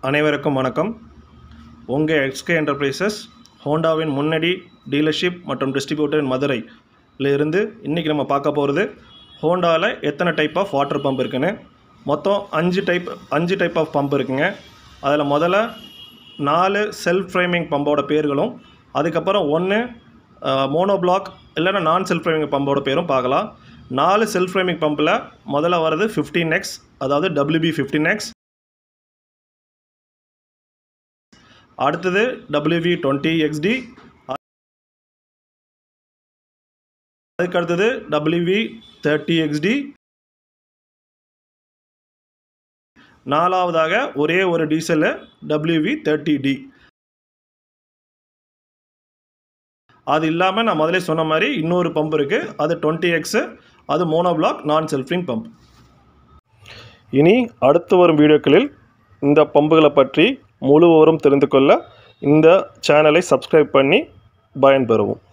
அனைவருக்கும் வணக்கம் உங்கள் எக்ஸ்கே என்டர்பிரைசஸ் ஹோண்டாவின் முன்னணி டீலர்ஷிப் மற்றும் டிஸ்ட்ரிபியூட்டர் மதுரையில் இருந்து இன்றைக்கி நம்ம பார்க்க போகிறது ஹோண்டாவில் எத்தனை டைப் ஆஃப் வாட்டர் பம்ப் இருக்குன்னு மொத்தம் அஞ்சு டைப் அஞ்சு டைப் ஆஃப் பம்ப் இருக்குங்க அதில் முதல்ல நாலு செல்ஃப் ஃப்ரேமிங் பம்போட பேர்களும் அதுக்கப்புறம் ஒன்று மோனோ பிளாக் இல்லைன்னா நான் செல்ஃப் ஃப்ரேமிங் பம்போட பேரும் பார்க்கலாம் நாலு செல்ஃப் ஃப்ரேமிங் பம்பில் முதல்ல வர்றது ஃபிஃப்டீன் எக்ஸ் அதாவது டபிள்யூபி ஃபிஃப்டீன் எக்ஸ் அடுத்தது டபிள்யூவி டுவெண்ட்டி எக்ஸ்டி அதுக்கு அடுத்தது டபிள்யூவி தேர்ட்டி எக்ஸ்டி நாலாவதாக ஒரே ஒரு டீசலு டபிள்யூவி தேர்ட்டி டி அது இல்லாமல் நான் முதல்ல சொன்ன மாதிரி இன்னொரு பம்ப் இருக்குது அது டுவெண்ட்டி எக்ஸு அது mono block non self priming pump இனி அடுத்து வரும் வீடியோக்களில் இந்த பம்புகளை பற்றி முழு விவரம் தெரிந்து கொள்ள இந்த சேனலை சப்ஸ்கிரைப் பண்ணி பயன்பெறவும்